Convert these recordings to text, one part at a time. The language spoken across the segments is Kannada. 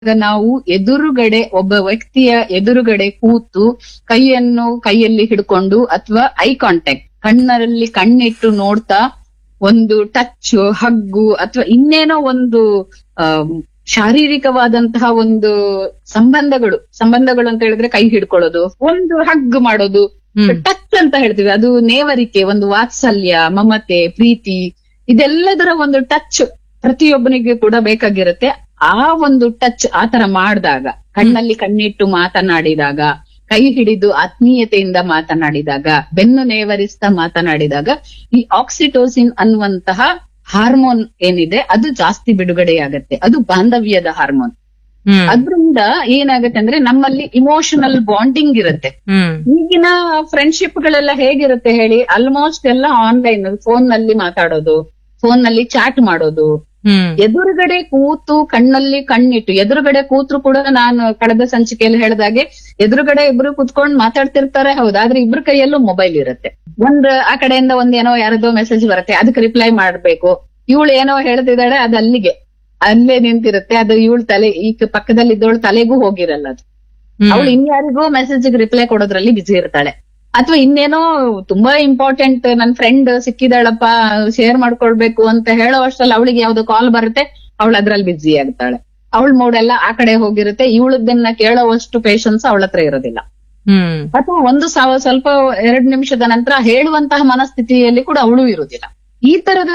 ಈಗ ನಾವು ಎದುರುಗಡೆ ಒಬ್ಬ ವ್ಯಕ್ತಿಯ ಎದುರುಗಡೆ ಕೂತು ಕೈಯನ್ನು ಕೈಯಲ್ಲಿ ಹಿಡ್ಕೊಂಡು ಅಥವಾ ಐ ಕಾಂಟ್ಯಾಕ್ಟ್ ಕಣ್ಣಲ್ಲಿ ಕಣ್ಣಿಟ್ಟು ನೋಡ್ತಾ ಒಂದು ಟಚ್ ಹಗ್ಗು ಅಥವಾ ಇನ್ನೇನೋ ಒಂದು ಆಮ್, ಶಾರೀರಿಕವಾದಂತಹ ಒಂದು ಸಂಬಂಧಗಳು ಸಂಬಂಧಗಳು ಅಂತ ಹೇಳಿದ್ರೆ ಕೈ ಹಿಡ್ಕೊಳ್ಳೋದು ಒಂದು ಹಗ್ ಮಾಡೋದು ಹ್ಮ್ ಟಚ್ ಅಂತ ಹೇಳ್ತೀವಿ ಅದು ನೇವರಿಕೆ ಒಂದು ವಾತ್ಸಲ್ಯ ಮಮತೆ ಪ್ರೀತಿ ಇದೆಲ್ಲದರ ಒಂದು ಟಚ್ ಪ್ರತಿಯೊಬ್ಬನಿಗೆ ಕೂಡ ಬೇಕಾಗಿರುತ್ತೆ ಆ ಒಂದು ಟಚ್ ಆತರ ಮಾಡಿದಾಗ ಕಣ್ಣಲ್ಲಿ ಕಣ್ಣಿಟ್ಟು ಮಾತನಾಡಿದಾಗ ಕೈ ಹಿಡಿದು ಆತ್ಮೀಯತೆಯಿಂದ ಮಾತನಾಡಿದಾಗ ಬೆನ್ನು ನೇವರಿಸ್ತಾ ಮಾತನಾಡಿದಾಗ ಈ ಆಕ್ಸಿಟೋಸಿನ್ ಅನ್ನುವಂತಹ ಹಾರ್ಮೋನ್ ಏನಿದೆ ಅದು ಜಾಸ್ತಿ ಬಿಡುಗಡೆಯಾಗತ್ತೆ ಅದು ಬಾಂಧವ್ಯದ ಹಾರ್ಮೋನ್ ಹ್ಮ್ ಅದ್ರಿಂದ ಏನಾಗತ್ತೆ ಅಂದ್ರೆ ನಮ್ಮಲ್ಲಿ ಇಮೋಷನಲ್ ಬಾಂಡಿಂಗ್ ಇರುತ್ತೆ ಹ್ಮ್ ಈಗಿನ ಫ್ರೆಂಡ್ಶಿಪ್ ಗಳೆಲ್ಲ ಹೇಗಿರುತ್ತೆ ಹೇಳಿ ಆಲ್ಮೋಸ್ಟ್ ಎಲ್ಲ ಆನ್ಲೈನ್ ಫೋನ್ ನಲ್ಲಿ ಮಾತಾಡೋದು ಫೋನ್ ನಲ್ಲಿ ಚಾಟ್ ಮಾಡೋದು ಹ್ಮ್ ಎದುರುಗಡೆ ಕೂತು ಕಣ್ಣಲ್ಲಿ ಕಣ್ಣಿಟ್ಟು ಎದುರುಗಡೆ ಕೂತ್ರು ಕೂಡ ನಾನು ಕಳೆದ ಸಂಚಿಕೆಯಲ್ಲಿ ಹೇಳ್ದಾಗೆ ಎದುರುಗಡೆ ಇಬ್ರು ಕುತ್ಕೊಂಡ್ ಮಾತಾಡ್ತಿರ್ತಾರೆ ಹೌದು ಆದ್ರೆ ಇಬ್ರ ಕೈಯಲ್ಲೂ ಮೊಬೈಲ್ ಇರುತ್ತೆ ಒಂದ್ ಆ ಕಡೆಯಿಂದ ಒಂದ್ ಏನೋ ಯಾರದೋ ಮೆಸೇಜ್ ಬರುತ್ತೆ ಅದಕ್ಕೆ ರಿಪ್ಲೈ ಮಾಡ್ಬೇಕು ಇವಳು ಏನೋ ಹೇಳ್ತಿದ್ದಾಳೆ ಅದು ಅಲ್ಲಿಗೆ ಅಲ್ಲೇ ನಿಂತಿರುತ್ತೆ ಅದು ಇವಳು ತಲೆ ಈಗ ಪಕ್ಕದಲ್ಲಿ ಇದ್ದವಳು ತಲೆಗೂ ಹೋಗಿರಲ್ಲ ಅದು ಹ್ಮ್. ಅವಳು ಇನ್ಯಾರಿಗೂ ಮೆಸೇಜ್ ರಿಪ್ಲೈ ಕೊಡೋದ್ರಲ್ಲಿ ಬಿಸಿ ಇರ್ತಾಳೆ ಅಥವಾ ಇನ್ನೇನೋ ತುಂಬಾ ಇಂಪಾರ್ಟೆಂಟ್ ನನ್ ಫ್ರೆಂಡ್ ಸಿಕ್ಕಿದಾಳಪ್ಪ ಶೇರ್ ಮಾಡ್ಕೊಳ್ಬೇಕು ಅಂತ ಹೇಳೋ ಅಷ್ಟ್ರಲ್ಲಿ ಅವಳಿಗೆ ಯಾವ್ದೋ ಕಾಲ್ ಬರುತ್ತೆ ಅವಳು ಅದ್ರಲ್ಲಿ ಬಿಸಿ ಆಗ್ತಾಳೆ ಅವಳ ಮೂಡ್ ಎಲ್ಲ ಆ ಕಡೆ ಹೋಗಿರುತ್ತೆ ಇವಳದನ್ನ ಕೇಳೋವಷ್ಟು ಪೇಶನ್ಸ್ ಅವಳ ಹತ್ರ ಇರೋದಿಲ್ಲ ಹ್ಮ್ ಅಥವಾ ಒಂದು ಸಾವ ಸ್ವಲ್ಪ ಎರಡ್ ನಿಮಿಷದ ನಂತರ ಹೇಳುವಂತಹ ಮನಸ್ಥಿತಿಯಲ್ಲಿ ಕೂಡ ಅವಳು ಇರುವುದಿಲ್ಲ ಈ ತರದ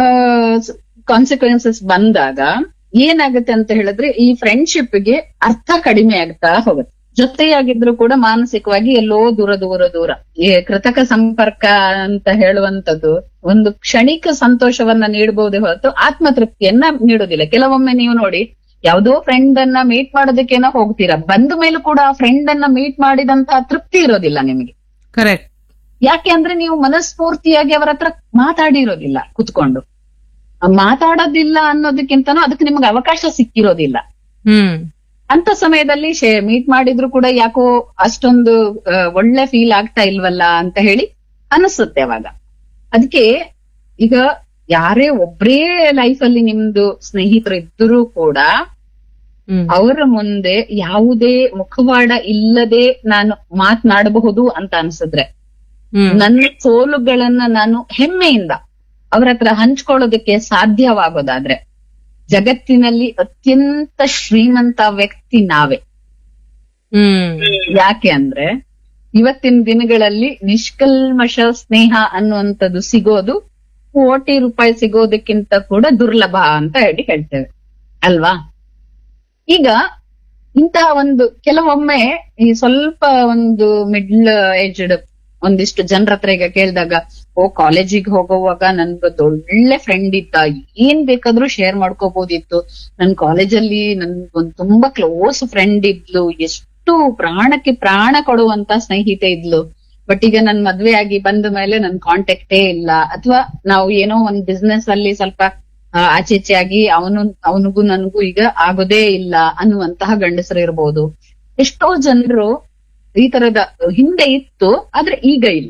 ಕಾನ್ಸಿಕ್ವೆನ್ಸಸ್ ಬಂದಾಗ ಏನಾಗುತ್ತೆ ಅಂತ ಹೇಳಿದ್ರೆ ಈ ಫ್ರೆಂಡ್ಶಿಪ್ ಗೆ ಅರ್ಥ ಕಡಿಮೆ ಆಗ್ತಾ ಹೋಗುತ್ತೆ ಜೊತೆಯಾಗಿದ್ರು ಕೂಡ ಮಾನಸಿಕವಾಗಿ ಎಲ್ಲೋ ದೂರ ದೂರ ದೂರ ಈ ಕೃತಕ ಸಂಪರ್ಕ ಅಂತ ಹೇಳುವಂತದ್ದು ಒಂದು ಕ್ಷಣಿಕ ಸಂತೋಷವನ್ನ ನೀಡಬಹುದೇ ಹೊರತು ಆತ್ಮತೃಪ್ತಿಯನ್ನ ನೀಡುವುದಿಲ್ಲ ಕೆಲವೊಮ್ಮೆ ನೀವು ನೋಡಿ ಯಾವ್ದೋ ಫ್ರೆಂಡ್ ಅನ್ನ ಮೀಟ್ ಮಾಡೋದಕ್ಕೇನೋ ಹೋಗ್ತೀರಾ ಬಂದ ಮೇಲೂ ಕೂಡ ಆ ಫ್ರೆಂಡ್ ಅನ್ನ ಮೀಟ್ ಮಾಡಿದಂತಹ ತೃಪ್ತಿ ಇರೋದಿಲ್ಲ ನಿಮಗೆ ಕರೆಕ್ಟ್ ಯಾಕೆ ಅಂದ್ರೆ ನೀವು ಮನಸ್ಫೂರ್ತಿಯಾಗಿ ಅವರ ಹತ್ರ ಮಾತಾಡಿರೋದಿಲ್ಲ ಕುತ್ಕೊಂಡು ಆ ಮಾತಾಡೋದಿಲ್ಲ ಅನ್ನೋದಕ್ಕಿಂತನೂ ಅದಕ್ಕೆ ನಿಮ್ಗೆ ಅವಕಾಶ ಸಿಕ್ಕಿರೋದಿಲ್ಲ ಹ್ಮ್ ಅಂತ ಸಮಯದಲ್ಲಿ ಮೀಟ್ ಮಾಡಿದ್ರು ಕೂಡ ಯಾಕೋ ಅಷ್ಟೊಂದು ಆ, ಒಳ್ಳೆ ಫೀಲ್ ಆಗ್ತಾ ಇಲ್ವಲ್ಲ ಅಂತ ಹೇಳಿ ಅನಿಸುತ್ತೆ ಅವಾಗ ಅದಕ್ಕೆ ಈಗ ಯಾರೇ ಒಬ್ರೇ ಲೈಫ್ ಅಲ್ಲಿ ನಿಮ್ದು ಸ್ನೇಹಿತರು ಇದ್ದರೂ ಕೂಡ ಹ್ಮ್ ಅವರ ಮುಂದೆ ಯಾವುದೇ ಮುಖವಾಡ ಇಲ್ಲದೆ ನಾನು ಮಾತನಾಡಬಹುದು ಅಂತ ಅನ್ಸಿದ್ರೆ ಹ್ಮ್ ನನ್ನ ಸೋಲುಗಳನ್ನ ನಾನು ಹೆಮ್ಮೆಯಿಂದ ಅವ್ರ ಹತ್ರ ಹಂಚ್ಕೊಳ್ಳೋದಕ್ಕೆ ಸಾಧ್ಯವಾಗೋದಾದ್ರೆ ಜಗತ್ತಿನಲ್ಲಿ ಅತ್ಯಂತ ಶ್ರೀಮಂತ ವ್ಯಕ್ತಿ ನಾವೇ ಹ್ಮ್ ಯಾಕೆ ಅಂದ್ರೆ ಇವತ್ತಿನ ದಿನಗಳಲ್ಲಿ ನಿಷ್ಕಲ್ಮಶ ಸ್ನೇಹ ಅನ್ನುವಂಥದ್ದು ಸಿಗೋದು ಕೋಟಿ ರೂಪಾಯಿ ಸಿಗೋದಕ್ಕಿಂತ ಕೂಡ ದುರ್ಲಭ ಅಂತ ಹೇಳಿ ಹೇಳ್ತೇವೆ ಅಲ್ವಾ ಈಗ ಇಂತಹ ಒಂದು ಕೆಲವೊಮ್ಮೆ ಈ ಸ್ವಲ್ಪ ಒಂದು ಮಿಡ್ಲ್ ಏಜ್ಡ್ ಒಂದಿಷ್ಟು ಜನರ ಹತ್ರ ಈಗ ಕೇಳಿದಾಗ ಓ ಕಾಲೇಜಿಗೆ ಹೋಗುವಾಗ ನನ್ಗೊಂದು ಒಳ್ಳೆ ಫ್ರೆಂಡ್ ಇದ್ದ ಏನ್ ಬೇಕಾದ್ರೂ ಶೇರ್ ಮಾಡ್ಕೋಬಹುದಿತ್ತು ನನ್ ಕಾಲೇಜಲ್ಲಿ ನನ್ಗೊಂದು ತುಂಬಾ ಕ್ಲೋಸ್ ಫ್ರೆಂಡ್ ಇದ್ಲು ಎಷ್ಟು ಪ್ರಾಣಕ್ಕೆ ಪ್ರಾಣ ಕೊಡುವಂತ ಸ್ನೇಹಿತೆ ಇದ್ಲು ಬಟ್ ಈಗ ನನ್ ಮದ್ವೆ ಆಗಿ ಬಂದ ಮೇಲೆ ನನ್ ಕಾಂಟ್ಯಾಕ್ಟೇ ಇಲ್ಲ ಅಥವಾ ನಾವು ಏನೋ ಒಂದ್ ಬಿಸ್ನೆಸ್ ಅಲ್ಲಿ ಸ್ವಲ್ಪ ಆ, ಆಚೆ ಈಚೆ ಆಗಿ ಅವನು ಅವನಿಗೂ ನನಗೂ ಈಗ ಆಗೋದೇ ಇಲ್ಲ ಅನ್ನುವಂತಹ ಗಂಡಸರು ಇರ್ಬೋದು ಎಷ್ಟೋ ಜನರು ಈ ತರದ ಹಿಂದೆ ಇತ್ತು ಆದ್ರೆ ಈಗ ಇಲ್ಲ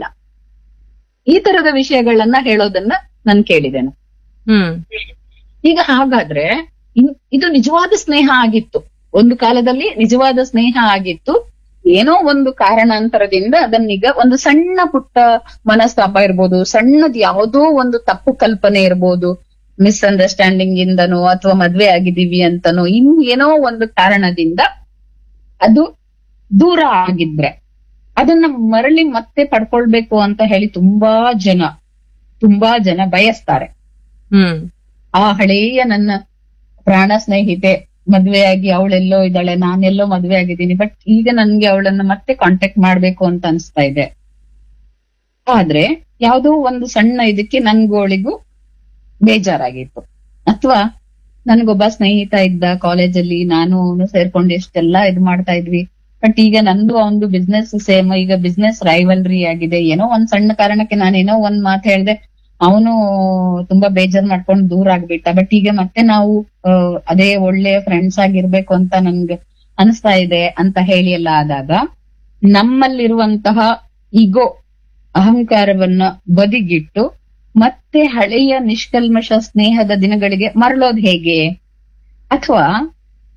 ಈ ತರದ ವಿಷಯಗಳನ್ನ ಹೇಳೋದನ್ನ ನಾನು ಕೇಳಿದ್ದೇನೆ ಹ್ಮ್ ಈಗ ಹಾಗಾದ್ರೆ ಇನ್- ಇದು ನಿಜವಾದ ಸ್ನೇಹ ಆಗಿತ್ತು ಒಂದು ಕಾಲದಲ್ಲಿ ನಿಜವಾದ ಸ್ನೇಹ ಆಗಿತ್ತು ಏನೋ ಒಂದು ಕಾರಣಾಂತರದಿಂದ ಅದನ್ನೀಗ ಒಂದು ಸಣ್ಣ ಪುಟ್ಟ ಮನಸ್ತಾಪ ಇರ್ಬೋದು ಸಣ್ಣದ್ ಯಾವುದೋ ಒಂದು ತಪ್ಪು ಕಲ್ಪನೆ ಇರ್ಬೋದು ಮಿಸ್ಅಂಡರ್ಸ್ಟ್ಯಾಂಡಿಂಗ್ ಇಂದನೋ ಅಥವಾ ಮದ್ವೆ ಆಗಿದೀವಿ ಅಂತನೋ ಇನ್ ಏನೋ ಒಂದು ಕಾರಣದಿಂದ ಅದು ದೂರ ಆಗಿದ್ರೆ ಅದನ್ನ ಮರಳಿ ಮತ್ತೆ ಪಡ್ಕೊಳ್ಬೇಕು ಅಂತ ಹೇಳಿ ತುಂಬಾ ಜನ ತುಂಬಾ ಜನ ಬಯಸ್ತಾರೆ ಹ್ಮ್ ಆ ಹಳೆಯ ನನ್ನ ಪ್ರಾಣ ಸ್ನೇಹಿತೆ ಮದ್ವೆಯಾಗಿ ಅವಳೆಲ್ಲೋ ಇದ್ದಾಳೆ ನಾನೆಲ್ಲೋ ಮದ್ವೆ ಆಗಿದ್ದೀನಿ ಬಟ್ ಈಗ ನನ್ಗೆ ಅವಳನ್ನ ಮತ್ತೆ ಕಾಂಟ್ಯಾಕ್ಟ್ ಮಾಡ್ಬೇಕು ಅಂತ ಅನ್ಸ್ತಾ ಇದೆ ಆದ್ರೆ ಯಾವ್ದೋ ಒಂದು ಸಣ್ಣ ಇದಕ್ಕೆ ನನ್ಗೋಳಿಗೂ ಬೇಜಾರಾಗಿತ್ತು ಅಥವಾ ನನ್ಗೊಬ್ಬ ಸ್ನೇಹಿತ ಇದ್ದ ಕಾಲೇಜಲ್ಲಿ ನಾನು ಅವ್ನು ಸೇರ್ಕೊಂಡು ಎಷ್ಟೆಲ್ಲ ಇದ್ ಮಾಡ್ತಾ ಇದ್ವಿ ಬಟ್ ಈಗ ನಂದು ಒಂದು ಬಿಸ್ನೆಸ್ ಸೇಮ್ ಈಗ ಬಿಸ್ನೆಸ್ ರೈವಲ್ರಿ ಆಗಿದೆ ಏನೋ ಒಂದ್ ಸಣ್ಣ ಕಾರಣಕ್ಕೆ ನಾನೇನೋ ಒಂದ್ ಮಾತು ಹೇಳ್ದೆ ಅವನು ತುಂಬಾ ಬೇಜಾರ್ ಮಾಡ್ಕೊಂಡು ದೂರ ಆಗ್ಬಿಟ್ಟ ಬಟ್ ಈಗ ಮತ್ತೆ ನಾವು ಆ, ಅದೇ ಒಳ್ಳೆ ಫ್ರೆಂಡ್ಸ್ ಆಗಿರ್ಬೇಕು ಅಂತ ನನ್ಗೆ ಅನಿಸ್ತಾ ಇದೆ ಅಂತ ಹೇಳಿ ಎಲ್ಲ ಆದಾಗ ನಮ್ಮಲ್ಲಿರುವಂತಹ ಈಗೋ ಅಹಂಕಾರವನ್ನ ಬದಿಗಿಟ್ಟು ಮತ್ತೆ ಹಳೆಯ ನಿಷ್ಕಲ್ಮಶ ಸ್ನೇಹದ ದಿನಗಳಿಗೆ ಮರಳೋದ್ ಹೇಗೆ ಅಥವಾ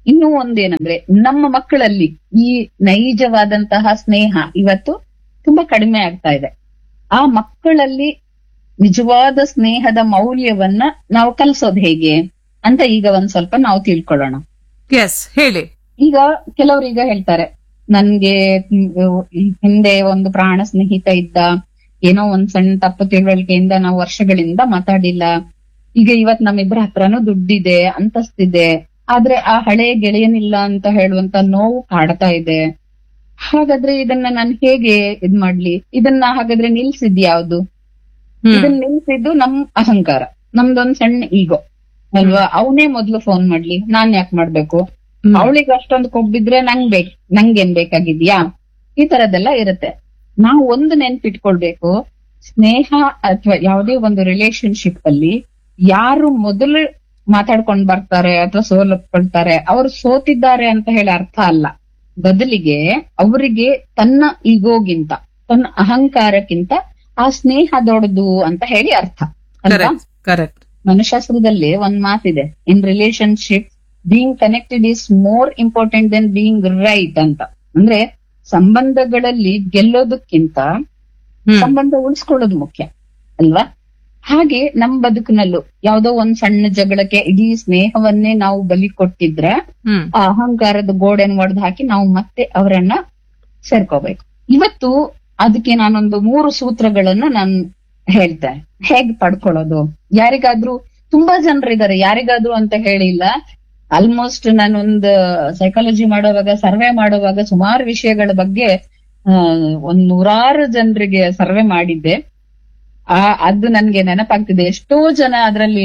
ಇನ್ನೂ ಒಂದೇನಂದ್ರೆ ನಮ್ಮ ಮಕ್ಕಳಲ್ಲಿ ಈ ನೈಜವಾದಂತಹ ಸ್ನೇಹ ಇವತ್ತು ತುಂಬಾ ಕಡಿಮೆ ಆಗ್ತಾ ಇದೆ ಆ ಮಕ್ಕಳಲ್ಲಿ ನಿಜವಾದ ಸ್ನೇಹದ ಮೌಲ್ಯವನ್ನ ನಾವು ಕಲಿಸೋದು ಹೇಗೆ ಅಂತ ಈಗ ಒಂದ್ ಸ್ವಲ್ಪ ನಾವು ತಿಳ್ಕೊಳ್ಳೋಣ ಎಸ್ ಹೇಳಿ ಈಗ ಕೆಲವರು ಈಗ ಹೇಳ್ತಾರೆ ನನ್ಗೆ ಹ್ಮ್, ಹಿಂದೆ ಒಂದು ಪ್ರಾಣ ಸ್ನೇಹಿತ ಇದ್ದ ಏನೋ ಒಂದ್ ಸಣ್ಣ ತಪ್ಪು ತಿಳುವಳಿಕೆಯಿಂದ ನಾವು ವರ್ಷಗಳಿಂದ ಮಾತಾಡಿಲ್ಲ ಈಗ ಇವತ್ ನಮ್ಮಿಬ್ಬರ ಹತ್ರನೂ ದುಡ್ಡಿದೆ ಅಂತಸ್ತಿದೆ ಆದ್ರೆ ಆ ಹಳೆ ಗೆಳೆಯನಿಲ್ಲ ಅಂತ ಹೇಳುವಂತ ನೋವು ಕಾಡ್ತಾ ಇದೆ ಹಾಗಾದ್ರೆ ಇದನ್ನ ನಾನು ಹೇಗೆ ಇದ್ ಮಾಡ್ಲಿ ಇದನ್ನ ಹಾಗಾದ್ರೆ ನಿಲ್ಸಿದ್ ಯಾವ್ದು ಹ್ಮ್ ಇದನ್ನ ನಿಲ್ಸಿದ್ದು ನಮ್ ಅಹಂಕಾರ ನಮ್ದೊಂದ್ ಸಣ್ಣ ಈಗೋ ಅಲ್ವಾ ಅವನೇ ಮೊದ್ಲು ಫೋನ್ ಮಾಡ್ಲಿ ನಾನ್ ಯಾಕೆ ಮಾಡ್ಬೇಕು ಹ್ಮ್. ಅವಳಿಗೆ ಅಷ್ಟೊಂದು ಕೊಬ್ಬಿದ್ರೆ ನಂಗ್ ಬೇಕ್ ನಂಗೇನ್ ಬೇಕಾಗಿದ್ಯಾ ಈ ತರದೆಲ್ಲ ಇರುತ್ತೆ ನಾವು ಒಂದು ನೆನ್ಪಿಟ್ಕೊಳ್ಬೇಕು ಸ್ನೇಹ ಅಥವಾ ಯಾವುದೇ ಒಂದು ರಿಲೇಶನ್ಶಿಪ್ ಅಲ್ಲಿ ಯಾರು ಮೊದಲು ಮಾತಾಡ್ಕೊಂಡ್ ಬರ್ತಾರೆ ಅಥವಾ ಸೋಲೊಪ್ಕೊಳ್ತಾರೆ ಅವ್ರು ಸೋತಿದ್ದಾರೆ ಅಂತ ಹೇಳಿ ಅರ್ಥ ಅಲ್ಲ ಬದಲಿಗೆ ಅವರಿಗೆ ತನ್ನ ಈಗೋಗಿಂತ ತನ್ನ ಅಹಂಕಾರಕ್ಕಿಂತ ಆ ಸ್ನೇಹ ದೊಡ್ಡದು ಅಂತ ಹೇಳಿ ಅರ್ಥ ಅಲ್ವಾ ಕರೆಕ್ಟ್ ಕರೆಕ್ಟ್ ಮನುಶಾಸ್ತ್ರದಲ್ಲಿ ಒಂದ್ ಮಾತಿದೆ in relationship being connected is more important then being right ಅಂತ ಅಂದ್ರೆ ಸಂಬಂಧಗಳಲ್ಲಿ ಗೆಲ್ಲೋದಕ್ಕಿಂತ ಹ್ಮ್ ಸಂಬಂಧ ಉಳಿಸ್ಕೊಳ್ಳೋದು ಮುಖ್ಯ ಅಲ್ವಾ ಹಾಗೆ ನಮ್ ಬದುಕಿನಲ್ಲೂ ಯಾವ್ದೋ ಒಂದ್ ಸಣ್ಣ ಜಗಳಕ್ಕೆ ಇಡೀ ಸ್ನೇಹವನ್ನೇ ನಾವು ಬಲಿ ಕೊಟ್ಟಿದ್ರೆ ಹ್ಮ್ ಆ ಅಹಂಕಾರದ ಗೋಡೆನ ಒಡೆದು ಹಾಕಿ ನಾವು ಮತ್ತೆ ಅವರನ್ನ ಸೇರ್ಕೋಬೇಕು ಇವತ್ತು ಅದಕ್ಕೆ ನಾನೊಂದು ಮೂರು ಸೂತ್ರಗಳನ್ನ ನಾನು ಹೇಳ್ತೇನೆ ಹೇಗ್ ಪಡ್ಕೊಳ್ಳೋದು ಯಾರಿಗಾದ್ರೂ ತುಂಬಾ ಜನರಿದ್ದಾರೆ ಯಾರಿಗಾದ್ರೂ ಅಂತ ಹೇಳಿಲ್ಲ ಆಲ್ಮೋಸ್ಟ್ ನಾನೊಂದು ಸೈಕಾಲಜಿ ಮಾಡುವಾಗ ಸರ್ವೆ ಮಾಡುವಾಗ ಸುಮಾರು ವಿಷಯಗಳ ಬಗ್ಗೆ ಆ, ಒಂದ್ ನೂರಾರು ಜನರಿಗೆ ಸರ್ವೆ ಮಾಡಿದ್ದೆ ಆ ಅದು ನನ್ಗೆ ನೆನಪಾಗ್ತಿದೆ ಎಷ್ಟೋ ಜನ ಅದರಲ್ಲಿ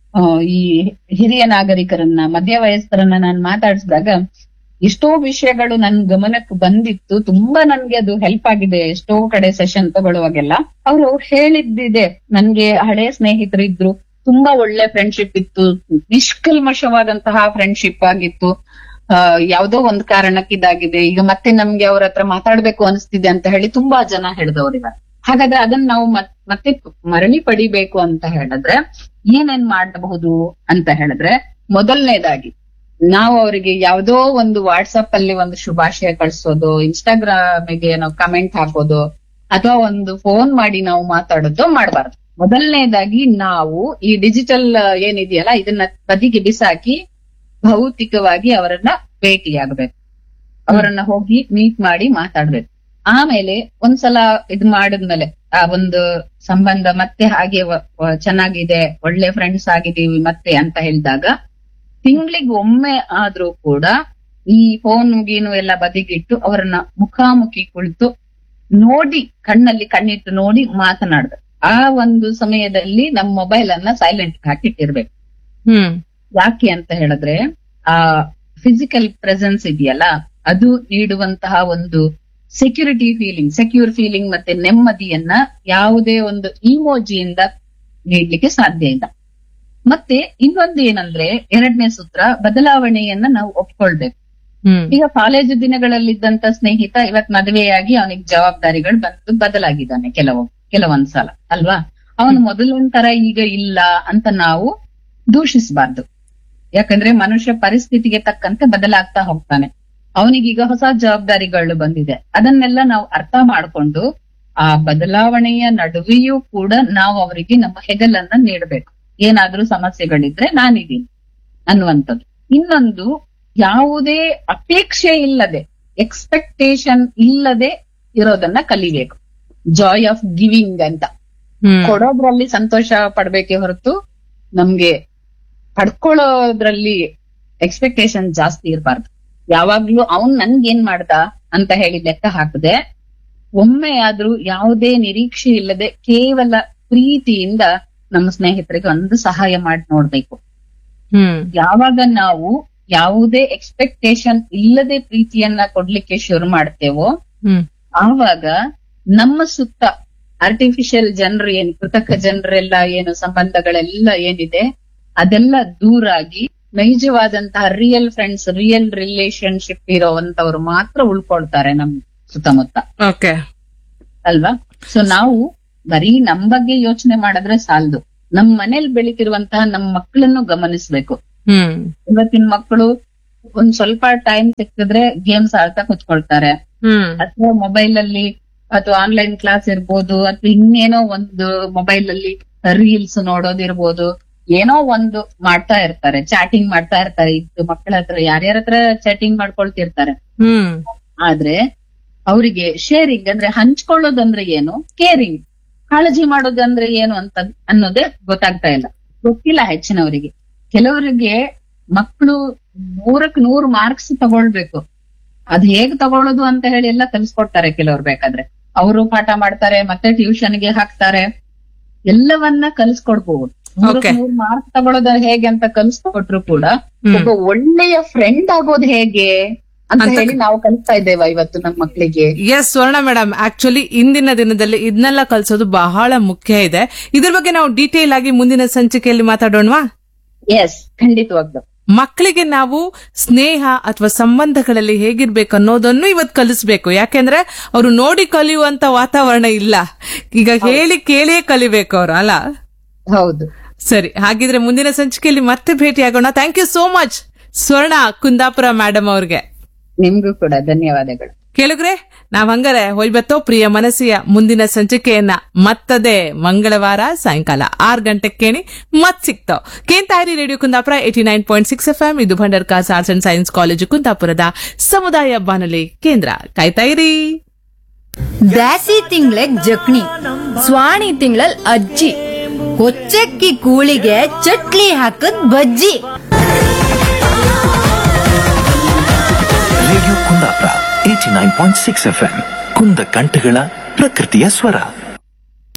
ಈ ಹಿರಿಯ ನಾಗರಿಕರನ್ನ ಮಧ್ಯ ವಯಸ್ಕರನ್ನ ನಾನು ಮಾತಾಡಿಸಿದಾಗ ಎಷ್ಟೋ ವಿಷಯಗಳು ನನ್ ಗಮನಕ್ಕೆ ಬಂದಿತ್ತು ತುಂಬಾ ನನ್ಗೆ ಅದು ಹೆಲ್ಪ್ ಆಗಿದೆ ಎಷ್ಟೋ ಕಡೆ ಸೆಷನ್ ತಗೊಳ್ಳುವಾಗೆಲ್ಲ ಅವ್ರು ಹೇಳಿದ್ದಿದೆ ನನ್ಗೆ ಹಳೆ ಸ್ನೇಹಿತರಿದ್ರು ತುಂಬಾ ಒಳ್ಳೆ ಫ್ರೆಂಡ್ಶಿಪ್ ಇತ್ತು ನಿಷ್ಕಲ್ಮಶವಾದಂತಹ ಫ್ರೆಂಡ್ಶಿಪ್ ಆಗಿತ್ತು ಆ ಯಾವ್ದೋ ಒಂದ್ ಕಾರಣಕ್ಕೆ ಇದಾಗಿದೆ ಈಗ ಮತ್ತೆ ನಮ್ಗೆ ಅವ್ರ ಹತ್ರ ಮಾತಾಡ್ಬೇಕು ಅನಿಸ್ತಿದೆ ಅಂತ ಹೇಳಿ ತುಂಬಾ ಜನ ಹೇಳಿದವ್ರಿದ್ದಾರೆ ಹಾಗಾದ್ರೆ ಅದನ್ನ ನಾವು ಮತ್- ಮತ್ತೆ ಮರಳಿ ಪಡಿಬೇಕು ಅಂತ ಹೇಳಿದ್ರೆ ಏನೇನ್ ಮಾಡಬಹುದು ಅಂತ ಹೇಳಿದ್ರೆ ಮೊದಲನೇದಾಗಿ ನಾವು ಅವರಿಗೆ ಯಾವ್ದೋ ಒಂದು ವಾಟ್ಸಪ್ ಅಲ್ಲಿ ಒಂದು ಶುಭಾಶಯ ಕಳಿಸೋದು ಇನ್ಸ್ಟಾಗ್ರಾಮಿಗೆ ನಾವು ಕಮೆಂಟ್ ಹಾಕೋದು ಅಥವಾ ಒಂದು ಫೋನ್ ಮಾಡಿ ನಾವು ಮಾತಾಡೋದು ಮಾಡಬಾರ್ದು ಮೊದಲನೇದಾಗಿ ನಾವು ಈ ಡಿಜಿಟಲ್ ಏನಿದೆಯಲ್ಲ ಇದನ್ನ ಬದಿಗೆ ಬಿಸಾಕಿ ಭೌತಿಕವಾಗಿ ಅವರನ್ನ ಭೇಟಿಯಾಗಬೇಕು ಅವರನ್ನ ಹೋಗಿ ಮೀಟ್ ಮಾಡಿ ಮಾತಾಡ್ಬೇಕು ಆಮೇಲೆ ಒಂದ್ಸಲ ಇದ್ ಮಾಡಿದ್ಮೇಲೆ ಆ ಒಂದು ಸಂಬಂಧ ಮತ್ತೆ ಹಾಗೆ ವ- ವ- ಚೆನ್ನಾಗಿದೆ ಒಳ್ಳೆ ಫ್ರೆಂಡ್ಸ್ ಆಗಿದೀವಿ ಮತ್ತೆ ಅಂತ ಹೇಳಿದಾಗ ತಿಂಗಳಿಗೆ ಒಮ್ಮೆ ಆದ್ರೂ ಕೂಡ ಈ ಫೋನ್ ಗೀನು ಎಲ್ಲ ಬದಿಗಿಟ್ಟು ಅವರನ್ನ ಮುಖಾಮುಖಿ ಕುಳಿತು ನೋಡಿ ಕಣ್ಣಲ್ಲಿ ಕಣ್ಣಿಟ್ಟು ನೋಡಿ ಮಾತನಾಡ್ಬೇಕು ಆ ಒಂದು ಸಮಯದಲ್ಲಿ ನಮ್ ಮೊಬೈಲ್ ಅನ್ನ ಸೈಲೆಂಟ್ ಹಾಕಿಟ್ಟಿರ್ಬೇಕು ಹ್ಮ್ ಯಾಕೆ ಅಂತ ಹೇಳಿದ್ರೆ ಆ ಫಿಸಿಕಲ್ ಪ್ರೆಸೆನ್ಸ್ ಇದೆಯಲ್ಲ ಅದು ನೀಡುವಂತಹ ಒಂದು ಸೆಕ್ಯೂರಿಟಿ ಫೀಲಿಂಗ್ ಸೆಕ್ಯೂರ್ ಫೀಲಿಂಗ್ ಮತ್ತೆ ನೆಮ್ಮದಿಯನ್ನ ಯಾವುದೇ ಒಂದು ಇಮೋಜಿಯಿಂದ ನೀಡ್ಲಿಕ್ಕೆ ಸಾಧ್ಯ ಇಲ್ಲ ಮತ್ತೆ ಇನ್ನೊಂದು ಏನಂದ್ರೆ ಎರಡನೇ ಸೂತ್ರ ಬದಲಾವಣೆಯನ್ನ ನಾವು ಒಪ್ಕೊಳ್ಬೇಕು ಹ್ಮ್ ಈಗ ಕಾಲೇಜು ದಿನಗಳಲ್ಲಿದ್ದಂತ ಸ್ನೇಹಿತ ಇವತ್ ಮದುವೆಯಾಗಿ ಅವನಿಗೆ ಜವಾಬ್ದಾರಿಗಳು ಬಂದು ಬದಲಾಗಿದ್ದಾನೆ ಕೆಲವು ಕೆಲವೊಂದ್ ಸಲ ಅಲ್ವಾ ಅವನು ಮೊದಲಿನ ತರ ಈಗ ಇಲ್ಲ ಅಂತ ನಾವು ದೂಷಿಸಬಾರ್ದು ಯಾಕಂದ್ರೆ ಮನುಷ್ಯ ಪರಿಸ್ಥಿತಿಗೆ ತಕ್ಕಂತೆ ಬದಲಾಗ್ತಾ ಹೋಗ್ತಾನೆ ಅವನಿಗೀಗ ಹೊಸ ಜವಾಬ್ದಾರಿಗಳು ಬಂದಿದೆ ಅದನ್ನೆಲ್ಲ ನಾವು ಅರ್ಥ ಮಾಡ್ಕೊಂಡು ಆ ಬದಲಾವಣೆಯ ನಡುವೆಯೂ ಕೂಡ ನಾವು ಅವರಿಗೆ ನಮ್ಮ ಹೆಗಲನ್ನ ನೀಡಬೇಕು ಏನಾದ್ರೂ ಸಮಸ್ಯೆಗಳಿದ್ರೆ ನಾನಿದ್ದೀನಿ ಅನ್ನುವಂಥದ್ದು ಇನ್ನೊಂದು ಯಾವುದೇ ಅಪೇಕ್ಷೆ ಇಲ್ಲದೆ ಎಕ್ಸ್ಪೆಕ್ಟೇಷನ್ ಇಲ್ಲದೆ ಇರೋದನ್ನ ಕಲಿಬೇಕು ಜಾಯ್ ಆಫ್ ಗಿವಿಂಗ್ ಅಂತ ಹ್ಮ್ ಕೊಡೋದ್ರಲ್ಲಿ ಸಂತೋಷ ಪಡ್ಬೇಕೆ ಹೊರತು ನಮ್ಗೆ ಪಡ್ಕೊಳ್ಳೋದ್ರಲ್ಲಿ ಎಕ್ಸ್ಪೆಕ್ಟೇಷನ್ ಜಾಸ್ತಿ ಇರಬಾರ್ದು ಯಾವಾಗ್ಲೂ ಅವನ್ ನನ್ಗೇನ್ ಮಾಡ್ದ ಅಂತ ಹೇಳಿ ಲೆಕ್ಕ ಹಾಕದೆ ಒಮ್ಮೆ ಆದ್ರೂ ಯಾವುದೇ ನಿರೀಕ್ಷೆ ಇಲ್ಲದೆ ಕೇವಲ ಪ್ರೀತಿಯಿಂದ ನಮ್ಮ ಸ್ನೇಹಿತರಿಗೆ ಒಂದು ಸಹಾಯ ಮಾಡಿ ನೋಡ್ಬೇಕು ಹ್ಮ್ ಯಾವಾಗ ನಾವು ಯಾವುದೇ ಎಕ್ಸ್ಪೆಕ್ಟೇಷನ್ ಇಲ್ಲದೆ ಪ್ರೀತಿಯನ್ನ ಕೊಡ್ಲಿಕ್ಕೆ ಶುರು ಮಾಡ್ತೇವೋ ಹ್ಮ್ ಆವಾಗ ನಮ್ಮ ಸುತ್ತ ಆರ್ಟಿಫಿಷಿಯಲ್ ಜನರು ಏನು ಕೃತಕ ಜನರೆಲ್ಲ ಏನು ಸಂಬಂಧಗಳೆಲ್ಲ ಏನಿದೆ ಅದೆಲ್ಲ ದೂರಾಗಿ ನೈಜವಾದಂತಹ ರಿಯಲ್ ಫ್ರೆಂಡ್ಸ್ ರಿಯಲ್ ರಿಲೇಶನ್ಶಿಪ್ ಇರೋವಂತವ್ರು ಮಾತ್ರ ಉಳ್ಕೊಳ್ತಾರೆ ನಮ್ ಸುತ್ತಮುತ್ತ ಓಕೆ ಅಲ್ವಾ ಸೊ ನಾವು ಬರೀ ನಮ್ ಬಗ್ಗೆ ಯೋಚನೆ ಮಾಡಿದ್ರೆ ಸಾಲದು ನಮ್ ಮನೇಲಿ ಬೆಳಿತಿರುವಂತಹ ನಮ್ ಮಕ್ಕಳನ್ನು ಗಮನಿಸ್ಬೇಕು ಹ್ಮ್ ಇವತ್ತಿನ ಮಕ್ಕಳು ಒಂದ್ ಸ್ವಲ್ಪ ಟೈಮ್ ಸಿಕ್ಕಿದ್ರೆ ಗೇಮ್ಸ್ ಆಡ್ತಾ ಕುತ್ಕೊಳ್ತಾರೆ ಹ್ಮ್ ಅಥವಾ ಮೊಬೈಲ್ ಅಲ್ಲಿ ಅಥವಾ ಆನ್ಲೈನ್ ಕ್ಲಾಸ್ ಇರ್ಬೋದು ಅಥವಾ ಇನ್ನೇನೋ ಒಂದು ಮೊಬೈಲ್ ಅಲ್ಲಿ ರೀಲ್ಸ್ ನೋಡೋದಿರ್ಬೋದು ಏನೋ ಒಂದು ಮಾಡ್ತಾ ಇರ್ತಾರೆ ಚಾಟಿಂಗ್ ಮಾಡ್ತಾ ಇರ್ತಾರೆ ಇದು ಮಕ್ಕಳ ಹತ್ರ ಯಾರ್ಯಾರ ಹತ್ರ ಚಾಟಿಂಗ್ ಮಾಡ್ಕೊಳ್ತಿರ್ತಾರೆ ಹ್ಮ್ ಆದ್ರೆ ಅವರಿಗೆ ಶೇರಿಂಗ್ ಅಂದ್ರೆ ಹಂಚ್ಕೊಳ್ಳೋದಂದ್ರೆ ಏನು ಕೇರಿಂಗ್ ಕಾಳಜಿ ಮಾಡೋದಂದ್ರೆ ಏನು ಅಂತ ಅನ್ನೋದೇ ಗೊತ್ತಾಗ್ತಾ ಇಲ್ಲ ಗೊತ್ತಿಲ್ಲ ಹೆಚ್ಚಿನವರಿಗೆ ಕೆಲವರಿಗೆ ಮಕ್ಕಳು ನೂರಕ್ ನೂರು ಮಾರ್ಕ್ಸ್ ತಗೊಳ್ಬೇಕು ಅದ್ ಹೇಗ್ ತಗೊಳ್ಳೋದು ಅಂತ ಹೇಳಿ ಎಲ್ಲ ಕಲಿಸ್ಕೊಡ್ತಾರೆ ಕೆಲವ್ರು ಬೇಕಾದ್ರೆ ಅವರು ಪಾಠ ಮಾಡ್ತಾರೆ ಮತ್ತೆ ಟ್ಯೂಷನ್ ಗೆ ಹಾಕ್ತಾರೆ ಎಲ್ಲವನ್ನ ಕಲಿಸ್ಕೊಡ್ಬಹುದು ನೂರಕ್ Okay. ನೂರು ಮಾರ್ಕ್ಸ್ ತಗೊಳ್ಳೋದು ಹೇಗೆ ಅಂತ ಕಲಿಸ್ಕೊಟ್ರು ಕೂಡ ಹ್ಮ್. ಒಬ್ಬ ಒಳ್ಳೆಯ ಫ್ರೆಂಡ್ ಆಗೋದು ಹೇಗೆ ಅಂತ ಅಂತ ಹೇಳಿ ನಾವು ಕಲಿಸ್ತಾ ಇದ್ದೇವೆ ಇವತ್ತು ನಮ್ಮ ಮಕ್ಕಳಿಗೆ ಎಸ್ ಸ್ವರ್ಣ ಮೇಡಮ್ ಆಕ್ಚುಲಿ ಇಂದಿನ ದಿನದಲ್ಲಿ ಇದನ್ನೆಲ್ಲ ಕಲಿಸೋದು ಬಹಳ ಮುಖ್ಯ ಇದೆ ಇದ್ರ ಬಗ್ಗೆ ನಾವು ಡೀಟೇಲ್ ಆಗಿ ಮುಂದಿನ ಸಂಚಿಕೆಯಲ್ಲಿ ಮಾತಾಡೋಣವಾ ಎಸ್ ಖಂಡಿತವಾಗ್ಲು ಮಕ್ಕಳಿಗೆ ನಾವು ಸ್ನೇಹ ಅಥವಾ ಸಂಬಂಧಗಳಲ್ಲಿ ಹೇಗಿರ್ಬೇಕು ಅನ್ನೋದನ್ನು ಇವತ್ತು ಕಲಿಸ್ಬೇಕು ಯಾಕೆಂದ್ರೆ ಅವರು ನೋಡಿ ಕಲಿಯುವಂತ ವಾತಾವರಣ ಇಲ್ಲ ಈಗ ಹೇಳಿ ಕೇಳಿಯೇ ಕಲಿಬೇಕು ಅವರು ಅಲ್ಲ ಹೌದು ಸರಿ ಹಾಗಿದ್ರೆ ಮುಂದಿನ ಸಂಚಿಕೆಯಲ್ಲಿ ಮತ್ತೆ ಭೇಟಿಯಾಗೋಣ ಥ್ಯಾಂಕ್ ಯು ಸೋ ಮಚ್ ಸ್ವರ್ಣ ಕುಂದಾಪುರ ಮೇಡಮ್ ಅವ್ರಿಗೆ ನಿಮ್ಗೂ ಕೂಡ ಧನ್ಯವಾದಗಳು ಕೇಳಿದ್ರೆ ನಾವ್ ಹಂಗಾರೆ ಹೋಯ್ಬತ್ತೋ ಪ್ರಿಯ ಮನಸ್ಸಿಯ ಮುಂದಿನ ಸಂಚಿಕೆಯನ್ನ ಮತ್ತದೇ ಮಂಗಳವಾರ ಸಾಯಂಕಾಲ ಆರ್ ಗಂಟೆಗೆ ಕೇಳಿ ಮತ್ ಸಿಗ್ತಾವ್ ಕೇಂತಾರಿ radio Kundapura eighty nine point six F M ಇದು Bhandarkars arts and science college ಕುಂದಾಪುರದ ಸಮುದಾಯ ಬಾನುಲಿ ಕೇಂದ್ರ ಕಾಯ್ತಾ ಇರಿ ಬ್ಯಾಸಿ ತಿಂಗ್ಳಗ್ ಜಕ್ಣಿ ಸ್ವಾಣಿ ತಿಂಗಳಲ್ ಅಜ್ಜಿ ಕೊಚ್ಚಕ್ಕಿ ಕೂಳಿಗೆ ಚಟ್ಲಿ ಹಾಕದ್ ಬಜ್ಜಿ radio Kundapura eighty nine point six F M ಕುಂದ ಕಂಠಗಳ ಪ್ರಕೃತಿಯ ಸ್ವರ